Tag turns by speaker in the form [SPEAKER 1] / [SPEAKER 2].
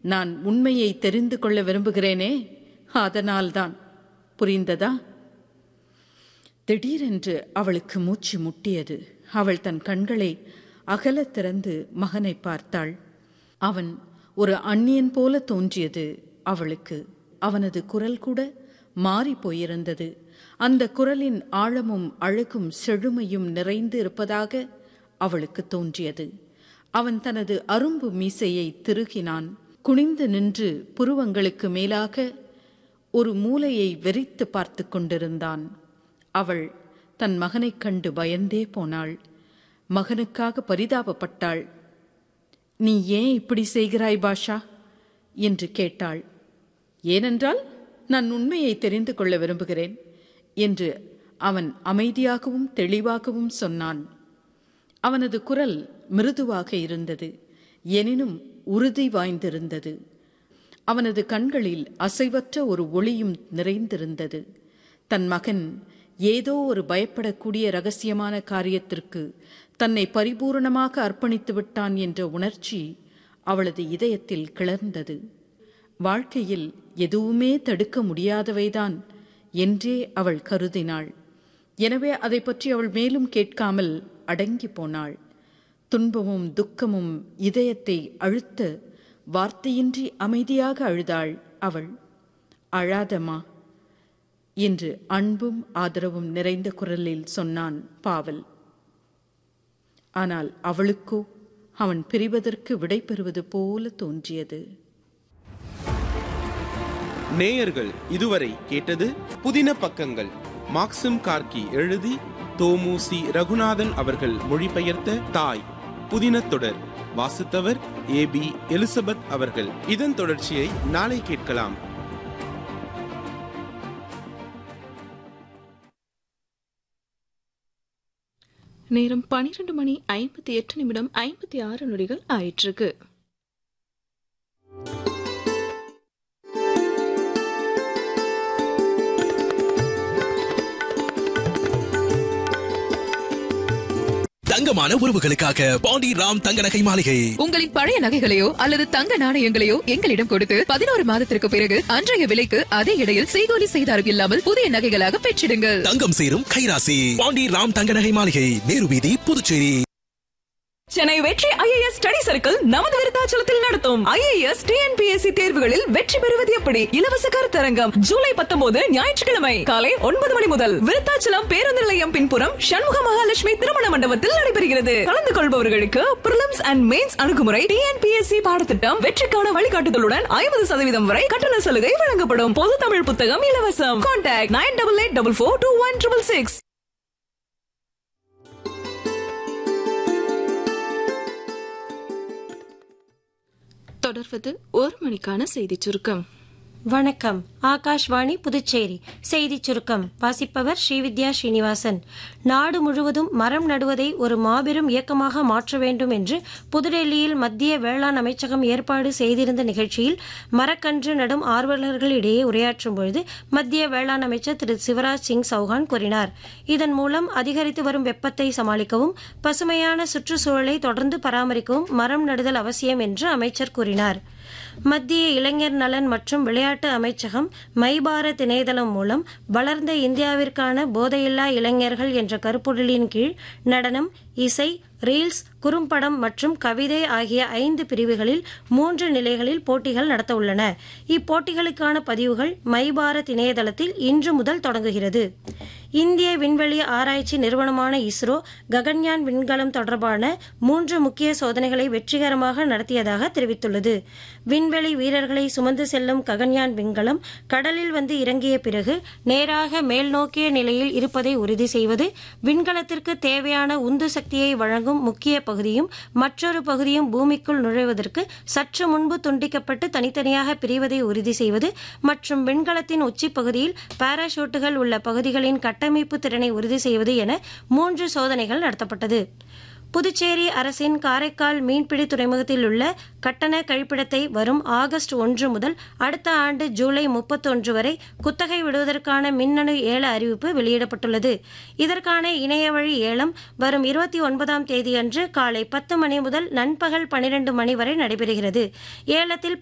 [SPEAKER 1] நான் உண்மையை தெரிந்து கொள்ள விரும்புகிறேனே அதனால்தான் புரிந்ததா திடீரென்று அவளுக்கு மூச்சு முட்டியது அவள் தன் கண்களை அகலத் திறந்து மகனை பார்த்தாள் அவன் ஒரு அந்நியன் போல தோன்றியது அவளுக்கு அவனது குரல் கூட மாறி போயிருந்தது அந்த குரலின் ஆழமும் அழகும் செழுமையும் நிறைந்து இருப்பதாக அவளுக்கு தோன்றியது அவன் தனது அரும்பு மீசையை திருகினான் குனிந்து நின்று புருவங்களுக்கு மேலாக ஒரு மூலையை வெறித்து பார்த்து கொண்டிருந்தான் அவள் தன் மகனைக் கண்டு பயந்தே போனாள் மகனுக்காக பரிதாபப்பட்டாள் நீ ஏன் இப்படி செய்கிறாய் பாஷா என்று கேட்டாள் ஏனென்றால் நான் உண்மையை தெரிந்து கொள்ள விரும்புகிறேன் என்று அவன் அமைதியாகவும் தெளிவாகவும் சொன்னான் அவனது குரல் மிருதுவாக இருந்தது எனினும் உறுதி வாய்ந்திருந்தது அவனது கண்களில் அசைவற்ற ஒரு ஒளியும் நிறைந்திருந்தது தன் மகன் ஏதோ ஒரு பயப்படக்கூடிய ரகசியமான காரியத்திற்கு தன்னை பரிபூரணமாக அர்ப்பணித்து விட்டான் என்ற உணர்ச்சி அவளது இதயத்தில் கிளர்ந்தது வாழ்க்கையில் எதுவுமே தடுக்க முடியாதவைதான் என்றே அவள் கருதினாள் எனவே அதை பற்றி அவள் மேலும் கேட்காமல் அடங்கி போனாள் துன்பமும் துக்கமும் இதயத்தை அழுத்த வார்த்தையின்றி அமைதியாக அழுதாள் அவள் அழாதம்மா என்று அன்பும் ஆதரவும் நிறைந்த குரலில் சொன்னான் பாவல் ஆனால் அவளுக்கோ அவன் பிரிவதற்கு விடை பெறுவது போல தோன்றியது
[SPEAKER 2] நேயர்கள் இதுவரை கேட்டது புதின பக்கங்கள் மாக்சிம் கார்கி எழுதி தோமுசி ரகுநாதன் அவர்கள் மொழிபெயர்த்த தாய் புதின தொடர் வாசித்தவர் ஏ பி எலிசபெத் அவர்கள் இதன் தொடர்ச்சியை நாளை கேட்கலாம்
[SPEAKER 3] நேரம் பனிரெண்டு மணி ஐம்பத்தி எட்டு நிமிடம் ஐம்பத்தி ஆறு நொடிகள் ஆயிற்றுக்கு
[SPEAKER 4] தங்கமான உறவுகளுக்காக பாண்டி ராம் தங்க நகை மாளிகை
[SPEAKER 5] உங்களின் பழைய நகைகளையோ அல்லது தங்க நாணயங்களையோ எங்களிடம் கொடுத்து பதினோரு மாதத்திற்கு பிறகு அன்றைய விலைக்கு அதே இடையில் செய்கூலி செய்தாரம் இல்லாமல் புதிய நகைகளாக பெற்றிடுங்கள்
[SPEAKER 4] தங்கம் சேரும் கைராசி பாண்டி ராம் தங்க நகை மாளிகை நேரு வீதி புதுச்சேரி
[SPEAKER 6] சென்னை வெற்றி ஐஏஎஸ் ஸ்டடி சர்க்கிள் நமது விருத்தாச்சலத்தில் நடத்தும் ஐஏஎஸ் டிஎன்பிஎஸ்சி தேர்வுகளில் வெற்றி பெறுவது எப்படி இலவச கருத்தரங்கம் ஜூலை பத்தொன்பது ஞாயிற்றுக்கிழமை காலை ஒன்பது மணி முதல் விருத்தாச்சலம் பேருந்து நிலையம் பின்புறம் சண்முக மகாலட்சுமி திருமண மண்டபத்தில் நடைபெறுகிறது கலந்து கொள்பவர்களுக்கு பிரிலிம்ஸ் அண்ட் மெயின்ஸ் அணுகுமுறை டிஎன்பிஎஸ்சி பாடத்திட்டம் வெற்றிக்கான வழிகாட்டுதலுடன் ஐம்பது சதவீதம் வரை கட்டண சலுகை வழங்கப்படும் பொது தமிழ் புத்தகம் இலவசம் contact nine double eight double four two one triple six
[SPEAKER 3] தொடர்வது ஒரு மணிக்கான செய்திச் சுருக்கம்
[SPEAKER 7] வணக்கம் ஆகாஷ்வாணி புதுச்சேரி செய்திச் சுருக்கம் வாசிப்பவர் ஸ்ரீவித்யா ஸ்ரீனிவாசன் நாடு முழுவதும் மரம் நடுவதை ஒரு மாபெரும் இயக்கமாக மாற்ற வேண்டும் என்று புதுடெல்லியில் மத்திய வேளாண் அமைச்சகம் ஏற்பாடு செய்திருந்த நிகழ்ச்சியில் மரக்கன்று நடும் ஆர்வலர்களிடையே உரையாற்றும் பொழுது மத்திய வேளாண் அமைச்சர் திரு சிவராஜ் சிங் சௌஹான் கூறினார் இதன் மூலம் அதிகரித்து வரும் வெப்பத்தை சமாளிக்கவும் பசுமையான சுற்றுச்சூழலை தொடர்ந்து பராமரிக்கவும் மரம் நடுதல் அவசியம் என்று அமைச்சர் கூறினார் மத்திய இளைஞர் நலன் மற்றும் விளையாட்டு அமைச்சகம் மை பாரத் இணையதளம் மூலம் வளர்ந்த இந்தியாவிற்கான போதையில்லா இளைஞர்கள் என்ற கருப்பொருளின் கீழ் நடனம் இசை ரீல்ஸ் குறும்படம் மற்றும் கவிதை ஆகிய ஐந்து பிரிவுகளில் மூன்று நிலைகளில் போட்டிகள் நடத்த உள்ளன இப்போட்டிகளுக்கான பதிவுகள் மை பாரத் இணையதளத்தில் இன்று முதல் தொடங்குகிறது இந்திய விண்வெளி ஆராய்ச்சி நிறுவனமான இஸ்ரோ ககன்யான் விண்கலம் தொடர்பான மூன்று முக்கிய சோதனைகளை வெற்றிகரமாக நடத்தியதாக தெரிவித்துள்ளது விண்வெளி வீரர்களை சுமந்து செல்லும் ககன்யான் விண்கலம் கடலில் வந்து இறங்கிய பிறகு நேராக மேல்நோக்கிய நிலையில் இருப்பதை உறுதி செய்வது விண்கலத்திற்கு தேவையான உந்து சக்தியை வழங்கும் முக்கிய பகுதியும் மற்றொரு பகுதியும் பூமிக்குள் நுழைவதற்கு சற்று முன்பு துண்டிக்கப்பட்டு தனித்தனியாக பிரிவதை உறுதி செய்வது மற்றும் விண்கலத்தின் உச்சிப்பகுதியில் பாராசூட்டுகள் உள்ள பகுதிகளின் கட்டமைப்பு திறனை உறுதி செய்வது என மூன்று சோதனைகள் நடத்தப்பட்டது புதுச்சேரி அரசின் காரைக்கால் மீன்பிடி துறைமுகத்தில் உள்ள கட்டண கழிப்பிடத்தை வரும் ஆகஸ்ட் ஒன்று முதல் அடுத்த ஆண்டு ஜூலை முப்பத்தொன்று வரை குத்தகை விடுவதற்கான மின்னணு ஏல அறிவிப்பு வெளியிடப்பட்டுள்ளது இதற்கான இணைய வழி ஏலம் வரும் இருபத்தி ஒன்பதாம் தேதியன்று காலை பத்து மணி முதல் நண்பகல் பனிரெண்டு மணி வரை நடைபெறுகிறது ஏலத்தில்